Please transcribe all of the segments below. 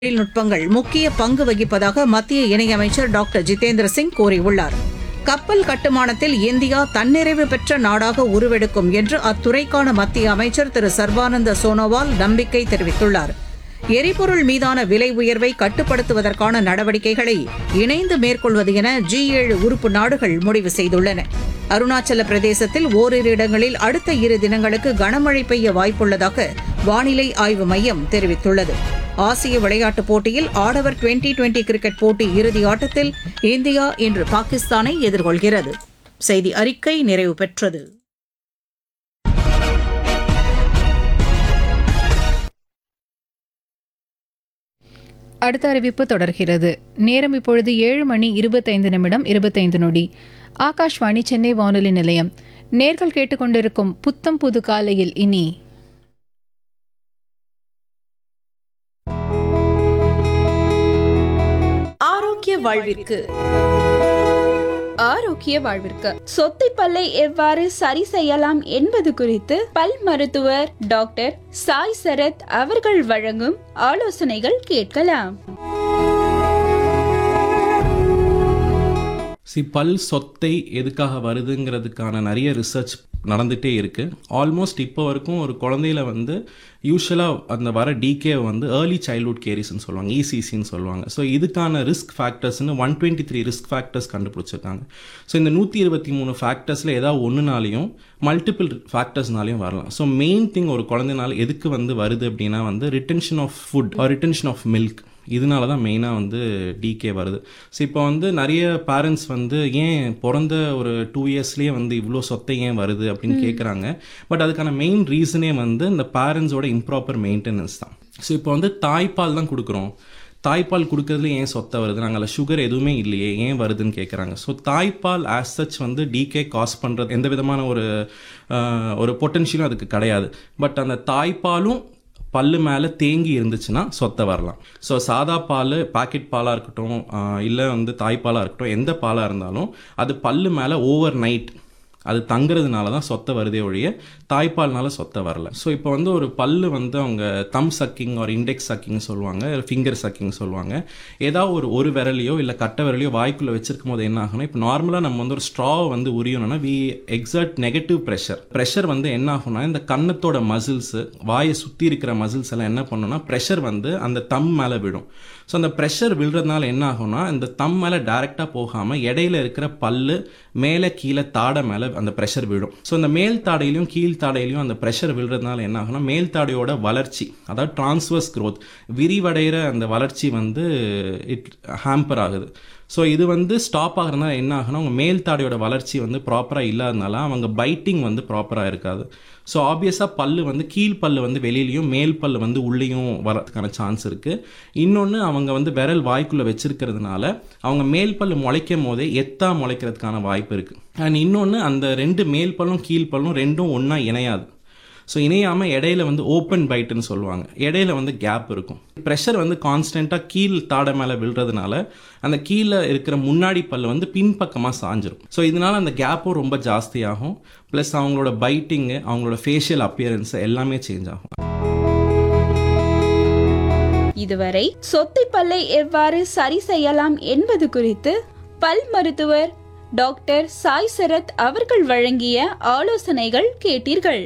தொழில்நுட்பங்கள் முக்கிய பங்கு வகிப்பதாக மத்திய இணையமைச்சர் டாக்டர் ஜிதேந்திர சிங் கூறியுள்ளார் கப்பல் கட்டுமானத்தில் இந்தியா தன்னிறைவு பெற்ற நாடாக உருவெடுக்கும் என்று அத்துறைக்கான மத்திய அமைச்சர் திரு சர்பானந்த சோனோவால் நம்பிக்கை தெரிவித்துள்ளார் எரிபொருள் மீதான விலை உயர்வை கட்டுப்படுத்துவதற்கான நடவடிக்கைகளை இணைந்து மேற்கொள்வது என ஜி ஏழு உறுப்பு நாடுகள் முடிவு செய்துள்ளன அருணாச்சல பிரதேசத்தில் ஓரிரு இடங்களில் அடுத்த இரு தினங்களுக்கு கனமழை பெய்ய வாய்ப்புள்ளதாக வானிலை ஆய்வு மையம் தெரிவித்துள்ளது ஆசிய விளையாட்டுப் போட்டியில் ஆடவர் டுவெண்டி டுவெண்டி கிரிக்கெட் போட்டி இறுதி ஆட்டத்தில் இந்தியா இன்று பாகிஸ்தானை எதிர்கொள்கிறது செய்தி அறிக்கை நிறைவு பெற்றது அடுத்த அறிவிப்பு தொடர்கிறது நேரம் இப்பொழுது ஏழு மணி இருபத்தைந்து நிமிடம் இருபத்தைந்து நொடி ஆகாஷ்வாணி சென்னை வானொலி நிலையம் நேர்கள் கேட்டுக்கொண்டிருக்கும் புத்தம் புது காலையில் இனி ஆரோக்கிய வாழ்விற்கு ஆரோக்கிய வாழ்விற்கு சொத்தை பல்லை எவ்வாறு சரி செய்யலாம் என்பது குறித்து பல் மருத்துவர் டாக்டர் சாய் சரத் அவர்கள் வழங்கும் ஆலோசனைகள் கேட்கலாம் சி பல் சொத்தை எதுக்காக வருதுங்கிறதுக்கான நிறைய ரிசர்ச் நடந்துகிட்டே இருக்குது ஆல்மோஸ்ட் இப்போ வரைக்கும் ஒரு குழந்தையில வந்து யூஸ்வலாக அந்த வர டிகே வந்து ஏர்லி சைல்ட்ஹுட் கேரிஸ்ன்னு சொல்லுவாங்க இசிசின்னு சொல்லுவாங்க ஸோ இதுக்கான ரிஸ்க் ஃபேக்டர்ஸ்னு one twenty three risk factors கண்டுபிடிச்சிருக்காங்க ஸோ இந்த நூற்றி இருபத்தி மூணு ஃபேக்டர்ஸில் ஏதாவது ஒன்றுனாலையும் மல்டிபிள் ஃபேக்டர்ஸ்னாலையும் வரலாம் ஸோ மெயின் திங் ஒரு குழந்தைனால எதுக்கு வந்து வருது அப்படின்னா வந்து retention of food retention of milk இதனால தான் மெயினாக வந்து டிகே வருது ஸோ இப்போ வந்து நிறைய பேரண்ட்ஸ் வந்து ஏன் பிறந்த ஒரு டூ இயர்ஸ்லேயே வந்து இவ்வளோ சொத்தை ஏன் வருது அப்படின்னு கேட்குறாங்க பட் அதுக்கான மெயின் ரீசனே வந்து இந்த பேரண்ட்ஸோட இம்ப்ராப்பர் மெயின்டெனன்ஸ் தான் ஸோ இப்போ வந்து தாய்ப்பால் தான் கொடுக்குறோம் தாய்ப்பால் கொடுக்கறதுல ஏன் சொத்தை வருது நாங்கள் அதில் சுகர் எதுவுமே இல்லையே ஏன் வருதுன்னு கேட்குறாங்க ஸோ தாய்ப்பால் ஆஸ் சச் வந்து டிகே காஸ் பண்ணுறது எந்த விதமான ஒரு ஆஹ், ஒரு பொட்டன்ஷியலும் அதுக்கு கிடையாது பட் அந்த தாய்ப்பாலும் பல்லு மேலே தேங்கி இருந்துச்சுன்னா சொத்தை வரலாம் ஸோ சாதா பால் பாக்கெட் பாலாக இருக்கட்டும் இல்லை வந்து தாய்ப்பாலாக இருக்கட்டும் எந்த பாலாக இருந்தாலும் அது பல்லு மேலே ஓவர் நைட் அது தங்குறதுனால தான் சொத்தை வருதே ஒழிய தாய்ப்பால்னால சொத்தை வரல ஸோ இப்போ வந்து ஒரு பல்லு வந்து அவங்க தம் சக்கிங் ஒரு இண்டெக்ஸ் சக்கிங் சொல்லுவாங்க ஃபிங்கர் சக்கிங் சொல்லுவாங்க ஏதாவது ஒரு ஒரு விரலையோ இல்லை கட்டை விரலையோ வாய்க்குள்ளே வச்சிருக்கும் போது என்ன ஆகும்னா இப்போ நார்மலாக நம்ம வந்து ஒரு ஸ்ட்ராவை வந்து உரியணும்னா we exert negative pressure pressure வந்து என்ன ஆகும்னா இந்த கன்னத்தோட மசில்ஸு வாயை சுற்றி இருக்கிற மசில்ஸ் எல்லாம் என்ன பண்ணுன்னா ப்ரெஷர் வந்து அந்த தம் மேலே விடும் ஸோ அந்த ப்ரெஷர் விழுறதுனால என்ன ஆகும்னா இந்த தம் மேலே டைரெக்டாக போகாமல் இடையில இருக்கிற பல்லு மேலே கீழே தாடை மேலே அந்த ப்ரெஷர் விழும் ஸோ அந்த மேல் தாடையிலையும் கீழ் தாடையிலையும் அந்த ப்ரெஷர் விழுறதுனால என்ன ஆகும்னா மேல் தாடையோட வளர்ச்சி அதாவது டிரான்ஸ்வர்ஸ் growth விரிவடைகிற அந்த வளர்ச்சி வந்து இட் ஹேம்பர் ஆகுது ஸோ இது வந்து ஸ்டாப் ஆகிறதுனால என்ன ஆகுனா அவங்க மேல் தாடையோட வளர்ச்சி வந்து ப்ராப்பராக இல்லாதனால அவங்க பைட்டிங் வந்து ப்ராப்பராக இருக்காது ஸோ ஆப்வியஸாக பல்லு வந்து கீழ் பல்லு வந்து வெளியிலையும் மேல் பல்லு வந்து உள்ளேயும் வரதுக்கான சான்ஸ் இருக்குது இன்னொன்று அவங்க வந்து விரல் வாய்க்குள்ளே வச்சிருக்கிறதுனால அவங்க மேல் பல்லு முளைக்கும் போதே எத்தா முளைக்கிறதுக்கான வாய்ப்பு இருக்குது அண்ட் இன்னொன்று அந்த ரெண்டு மேல் பல்லும் கீழ் பல்லும் ரெண்டும் ஒன்றா இணையாது ஸோ இணையாமல் இடையில வந்து ஓப்பன் பைட்டுன்னு சொல்லுவாங்க இடையில வந்து கேப் இருக்கும் ப்ரெஷர் வந்து கான்ஸ்டண்ட்டாக கீழ் தாடை மேலே விழுறதுனால அந்த கீழே இருக்கிற முன்னாடி பல்லு வந்து பின்பக்கமாக சாஞ்சிரும் ஸோ இதனால அந்த கேப்பும் ரொம்ப ஜாஸ்தியாகும் ப்ளஸ் அவங்களோட பைட்டிங்கு அவங்களோட ஃபேஷியல் அப்பியரன்ஸ் எல்லாமே சேஞ்ச் ஆகும் இதுவரை சொத்தை பல்லை எவ்வாறு சரி செய்யலாம் என்பது குறித்து பல் மருத்துவர் டாக்டர் சாய் சரத் அவர்கள் வழங்கிய ஆலோசனைகள் கேட்டீர்கள்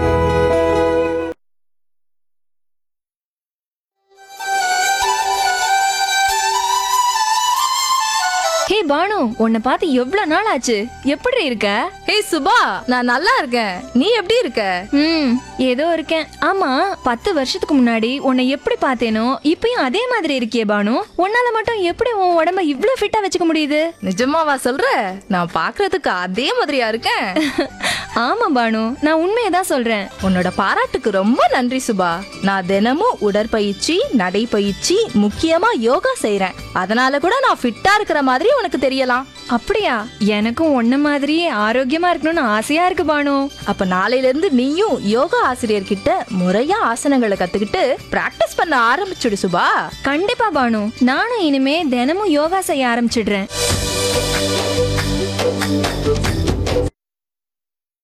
ஹே பானு உன்னை பார்த்து எவ்வளவு நாள் ஆச்சு எப்படி இருக்க ஹே சுபா நான் நல்லா இருக்கேன் நீ எப்படி இருக்க ம் ஏதோ இருக்கேன் ஆமா பத்து வருஷத்துக்கு முன்னாடி உன்னை எப்படி பார்த்தேனோ இப்பயும் அதே மாதிரி இருக்கியே பானு உன்னால மட்டும் எப்படி உன் உடம்ப இவ்ளோ ஃபிட்டா வச்சுக்க முடியுது நிஜமாவா சொல்ற நான் பார்க்கிறதுக்கு அதே மாதிரியா இருக்கேன் ஆமா பானு நான் உண்மையை தான் சொல்றேன் உன்னோட பாராட்டுக்கு ரொம்ப நன்றி சுபா நான் தினமும் உடற்பயிற்சி நடைப்பயிற்சி முக்கியமா யோகா செய்றேன் அதனால கூட நான் ஃபிட்டா இருக்கிற மாதிரி உனக்கு தெரியலாம் அப்படியா எனக்கும் உன்ன மாதிரியே ஆரோக்கியமா இருக்கணும்னு ஆசையா இருக்கு பானு அப்ப நாளையில இருந்து நீயும் யோகா ஆசிரியர்கிட்ட முறையா ஆசனங்களை கத்துக்கிட்டு பிராக்டிஸ் பண்ண ஆரம்பிச்சுடு சுபா கண்டிப்பா பானு நானும் இனிமே தினமும் யோகா செய்ய ஆரம்பிச்சிடுறேன்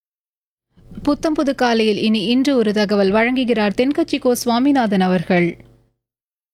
புத்தம் புது காலையில் இனி இன்று ஒரு தகவல் வழங்குகிறார் தென்கட்சி கோ சுவாமிநாதன் அவர்கள்